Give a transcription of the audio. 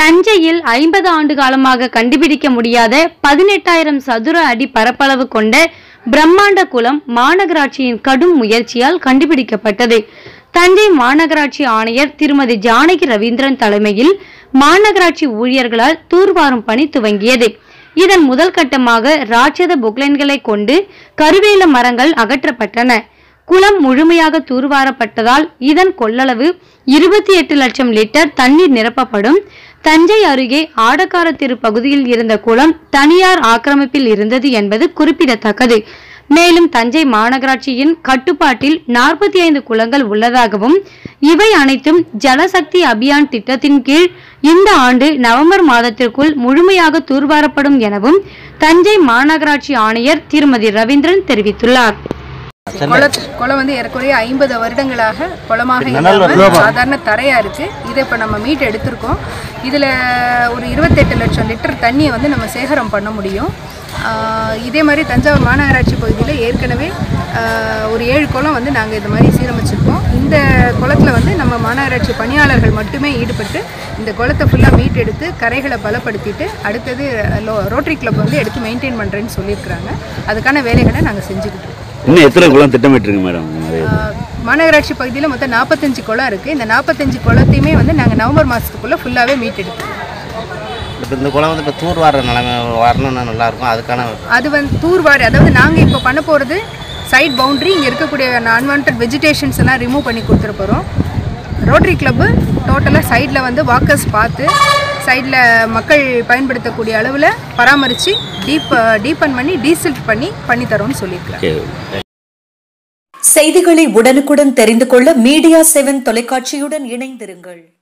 தஞ்சையில் ஐம்பது ஆண்டு காலமாக கண்டுபிடிக்க முடியாத பதினெட்டாயிரம் சதுர அடி பரப்பளவு கொண்ட பிரம்மாண்ட குளம் மாநகராட்சியின் கடும் முயற்சியால் கண்டுபிடிக்கப்பட்டது தஞ்சை மாநகராட்சி ஆணையர் திருமதி ஜானகி ரவீந்திரன் தலைமையில் மாநகராட்சி ஊழியர்களால் தூர்வாரும் பணி துவங்கியது இதன் முதல் கட்டமாக ராட்சத பொக்லைன்களை கொண்டு கருவேல மரங்கள் அகற்றப்பட்டன குளம் முழுமையாக தூர்வாரப்பட்டதால் இதன் கொள்ளளவு இருபத்தி எட்டு லட்சம் லிட்டர் தண்ணீர் நிரப்பப்படும் தஞ்சை அருகே ஆடக்காரத்திரு பகுதியில் இருந்த குளம் தனியார் ஆக்கிரமிப்பில் இருந்தது என்பது குறிப்பிடத்தக்கது மேலும் தஞ்சை மாநகராட்சியின் கட்டுப்பாட்டில் நாற்பத்தி ஐந்து குளங்கள் உள்ளதாகவும் இவை அனைத்தும் ஜலசக்தி அபியான் திட்டத்தின் கீழ் இந்த ஆண்டு நவம்பர் மாதத்திற்குள் முழுமையாக தூர்வாரப்படும் எனவும் தஞ்சை மாநகராட்சி ஆணையர் திருமதி ரவீந்திரன் தெரிவித்துள்ளார் குளம் குளம் வந்து ஏறக்குறைய ஐம்பது வருடங்களாக குளமாக இல்லாமல் சாதாரண தரையா இருக்கு இதை இப்போ நம்ம மீட் எடுத்திருக்கோம் இதில் ஒரு இருபத்தெட்டு லட்சம் லிட்டர் தண்ணியை வந்து நம்ம சேகரம் பண்ண முடியும் ஆஹ் இதே மாதிரி தஞ்சாவூர் மாநகராட்சி பகுதியில் ஏற்கனவே ஆஹ் ஒரு ஏழு குளம் வந்து நாங்கள் இது மாதிரி சீரமைச்சிருக்கோம் இந்த குளத்தில் வந்து நம்ம மாநகராட்சி பணியாளர்கள் மட்டுமே ஈடுபட்டு இந்த குளத்தை ஃபுல்லாக மீட் எடுத்து கரைகளை பலப்படுத்திட்டு அடுத்தது லோ ரோட்டரி கிளப் வந்து எடுத்து மெயின்டைன் பண்ணுறேன்னு சொல்லியிருக்கிறாங்க அதுக்கான வேலைகளை நாங்கள் செஞ்சுக்கிட்டு இருக்கோம் இன்னும் எத்தனை குளம் திட்டமிட்டுருங்க மேடம் அது ஆஹ் மாநகராட்சி பகுதியில் மொத்தம் நாற்பத்தஞ்சு குளம் இருக்குது இந்த நாற்பத்தஞ்சு குளத்தையுமே வந்து நாங்கள் நவம்பர் மாதத்துக்குள்ளே ஃபுல்லாகவே மீட் எடுத்துருவோம் இப்போ இந்த குளம் வந்து இப்போ தூர் வர நிலைமை வரணும்னா நல்லாயிருக்கும் அதுக்கான அது வந்து தூர்வாரி அதாவது நாங்கள் இப்போ பண்ண போகிறது சைட் பவுண்டரி இங்கே இருக்கக்கூடிய அன்வான்ட் வெஜிடேஷன்ஸ் எல்லாம் ரிமூவ் பண்ணி கொடுத்துட போகிறோம் ரோட்டரி கிளப்பு டோட்டலாக சைடில் வந்து வாக்கர்ஸ் பார்த்து சைடில் மக்கள் பயன்படுத்தக்கூடிய அளவில் பராமரித்து டீப் டீப்பன் பண்ணி டீசில்ட் பண்ணி பண்ணித்தரோம்னு சொல்லியிருக்கிறேன் சரி. செய்திகளை உடனுக்குடன் தெரிந்து கொள்ள மீடியா செவன் தொலைக்காட்சியுடன் இணைந்திருங்கள்